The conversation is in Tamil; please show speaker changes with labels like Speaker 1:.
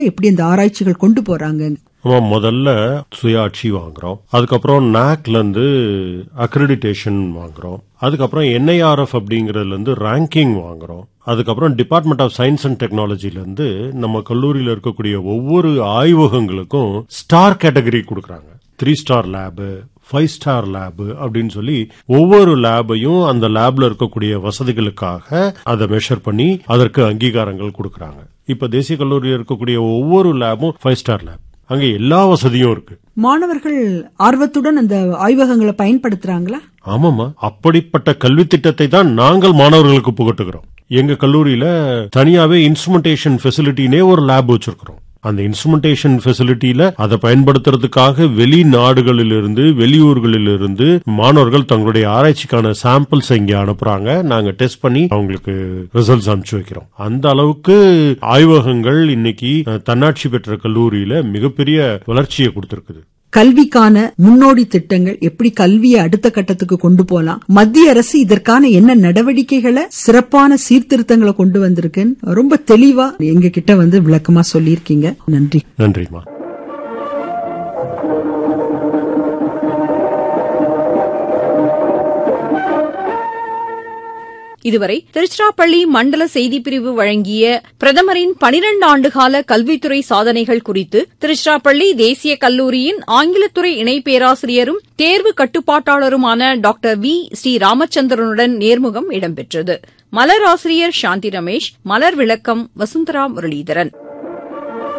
Speaker 1: எப்படி இந்த ஆராய்ச்சிகள் கொண்டு போறாங்க
Speaker 2: ஆமா முதல்ல சுயாட்சி வாங்குறோம் அதுக்கப்புறம் நாக்ல இருந்து அக்ரெடிடேஷன் வாங்குறோம் அதுக்கப்புறம் என்ஐஆர்எஃப் அப்படிங்கறதுல இருந்து ரேங்கிங் வாங்குறோம் அதுக்கப்புறம் டிபார்ட்மெண்ட் ஆஃப் சயின்ஸ் அண்ட் டெக்னாலஜில இருந்து நம்ம கல்லூரியில இருக்கக்கூடிய ஒவ்வொரு ஆய்வகங்களுக்கும் ஸ்டார் கேட்டகரி கொடுக்கறாங்க three star lab five star lab அப்படின்னு சொல்லி ஒவ்வொரு லேபையும் அந்த லேப்ல இருக்கக்கூடிய வசதிகளுக்காக அதை மெஷர் பண்ணி அதற்கு அங்கீகாரங்கள் கொடுக்கறாங்க இப்ப தேசிய கல்லூரியில் இருக்கக்கூடிய ஒவ்வொரு லேபும் ஃபைவ் ஸ்டார் லேப் அங்க எல்லா வசதியும் இருக்கு
Speaker 1: மாணவர்கள் ஆர்வத்துடன் அந்த ஆய்வகங்களை பயன்படுத்துறாங்களா
Speaker 2: ஆமாமா அப்படிப்பட்ட கல்வி திட்டத்தை தான் நாங்கள் மாணவர்களுக்கு புகட்டுகிறோம் எங்க கல்லூரியில தனியாவே இன்ஸ்ட்ருமெண்டேஷன் ஃபெசிலிட்டினே ஒரு லேப் வச்சிருக்கிறோம் அந்த இன்ஸ்ட்ருமெண்டேஷன் ஃபெசிலிட்டியில அதை பயன்படுத்துறதுக்காக வெளிநாடுகளிலிருந்து வெளியூர்களிலிருந்து மாணவர்கள் தங்களுடைய ஆராய்ச்சிக்கான சாம்பிள்ஸ் இங்க அனுப்புறாங்க நாங்க டெஸ்ட் பண்ணி அவங்களுக்கு ரிசல்ட்ஸ் அனுப்பிச்சு வைக்கிறோம் அந்த அளவுக்கு ஆய்வகங்கள் இன்னைக்கு அஹ், தன்னாட்சி பெற்ற கல்லூரியில மிகப்பெரிய வளர்ச்சியை கொடுத்திருக்குது
Speaker 1: கல்விக்கான முன்னோடி திட்டங்கள் எப்படி கல்வியை அடுத்த கட்டத்துக்கு கொண்டு போலாம் மத்திய அரசு இதற்கான என்ன நடவடிக்கைகளை சிறப்பான சீர்திருத்தங்களை கொண்டு வந்திருக்குன்னு ரொம்ப தெளிவா எங்க கிட்ட வந்து விளக்கமா சொல்லியிருக்கீங்க நன்றி
Speaker 2: நன்றிமா
Speaker 3: இதுவரை திருச்சிராப்பள்ளி மண்டல செய்திப்பிரிவு வழங்கிய பிரதமரின் பனிரண்டு ஆண்டுகால கல்வித்துறை சாதனைகள் குறித்து திருச்சிராப்பள்ளி தேசிய கல்லூரியின் ஆங்கிலத்துறை இணை பேராசிரியரும் தேர்வு கட்டுப்பாட்டாளருமான டாக்டர் வி ஸ்ரீ ராமச்சந்திரனுடன் நேர்முகம் இடம்பெற்றது மலர் ஆசிரியர் சாந்தி ரமேஷ் மலர் விளக்கம் வசுந்தரா முரளிதரன்